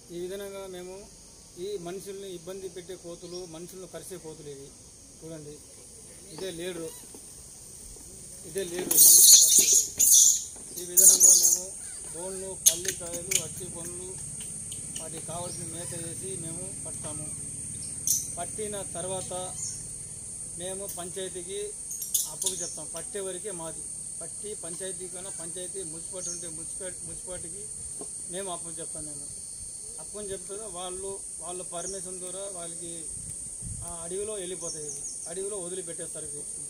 ఈ విధంగా మేము ఈ మనుషుల్ని ఇబ్బంది పెట్టే కోతులు మనుషులను కరిసే కోతులు ఇవి చూడండి ఇదే లీడరు ఇదే లీడరు మనుషులను కరిచేది ఈ విధంగా మేము బోన్లు పల్లికాయలు అట్టి పండ్లు వాటికి కావాల్సిన మేత వేసి మేము పడతాము పట్టిన తర్వాత మేము పంచాయతీకి అప్పుకు చెప్తాం పట్టే వరకే మాది పట్టి పంచాయతీ కన్నా పంచాయతీ మున్సిపాలిటీ ఉంటే మున్సిపాలిటీ మున్సిపాలిటీకి మేము అప్పు చెప్తాం మేము అప్పు చెప్తే వాళ్ళు వాళ్ళ పర్మిషన్ ద్వారా వాళ్ళకి ఆ అడవిలో వెళ్ళిపోతాయి ఇవి అడవిలో వదిలిపెట్టేస్తారు వీటిని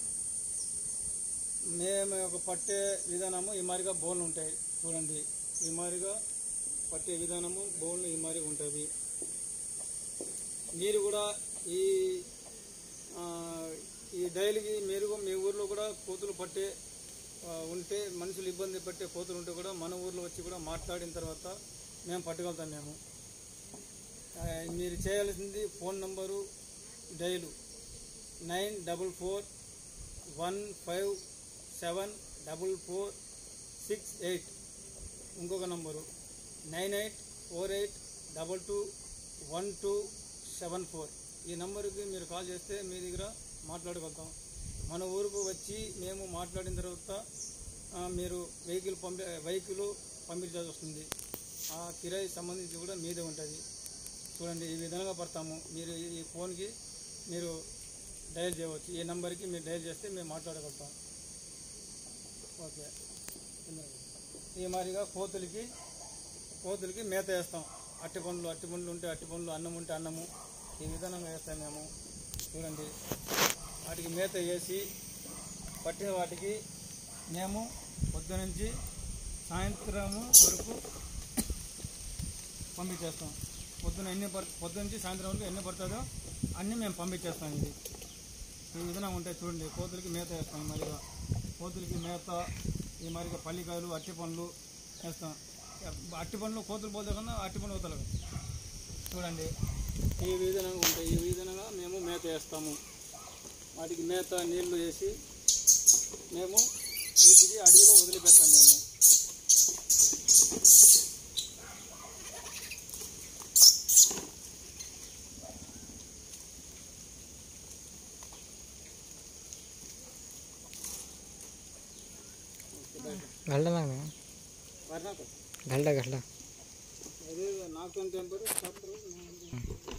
మేము ఒక పట్టే విధానము ఈ మాదిరిగా బోన్లు ఉంటాయి చూడండి ఈ మాదిరిగా పట్టే విధానము బోన్లు ఈ మాదిరిగా ఉంటాయి మీరు కూడా ఈ ఆ, ఈ డైలీకి మీరు మీ ఊర్లో కూడా కోతులు పట్టే ఆ, ఉంటే మనుషులు ఇబ్బంది పట్టే కోతులు ఉంటే కూడా మన ఊర్లో వచ్చి కూడా మాట్లాడిన తర్వాత మేము పట్టుకెళ్తాం మేము ఆ, మీరు చేయాల్సింది phone number dial nine double four one five seven double four six eight ఇంకొక number nine eight four eight double two one two seven four ఈ నంబర్కి మీరు కాల్ చేస్తే మీ దగ్గర మాట్లాడగలుగుతాం మన ఊరుకు వచ్చి మేము మాట్లాడిన తర్వాత ఆ, మీరు వెహికల్ పంపి వెహికల్ పంపించాల్సి వస్తుంది ఆ కిరాయి సంబంధించి కూడా మీదే ఉంటుంది చూడండి ఈ విధంగా పడతాము మీరు ఈ- ఈ ఫోన్కి మీరు డయల్ చేయవచ్చు ఈ నెంబర్కి మీరు డయల్ చేస్తే మేము మాట్లాడగలుగుతాం ఓకే ఈ మాదిరిగా కోతులకి కోతులకి మేత వేస్తాం అట్టి పండ్లు అట్టి పండ్లు ఉంటే అట్టి పండ్లు అన్నం ఉంటే అన్నము ఈ విధానంగా వేస్తాం మేము చూడండి వాటికి మేత వేసి పట్టిన వాటికి మేము పొద్దు నుంచి సాయంత్రము వరకు పంపించేస్తాం పొద్దున ఎన్ని పడు పొద్దు నుంచి సాయంత్రం వరకు ఎన్ని పడుతుందో అన్నీ మేము పంపించేస్తాం ఇది ఈ విధంగా ఉంటాయి చూడండి కోతులకి మేత వేస్తాం ఈ మరిగా కోతులకి మేత ఈ మరిగా పల్లికాయలు అట్టి పండ్లు వేస్తాం అట్టి పండ్లు కోతులు పోతే కన్నా అట్టి పండ్లు పోతలు చూడండి ఈ విధంగా ఉంటాయి ఈ విధంగా మేము మేత వేస్తాము వాటికి మేత నీళ్లు వేసి మేము వీటికి అడవిలో వదిలిపెడతాం మేము గల్డ నాకు వర్ణాకు గల్డ గల్డ అదే నాకుతో టెంపర్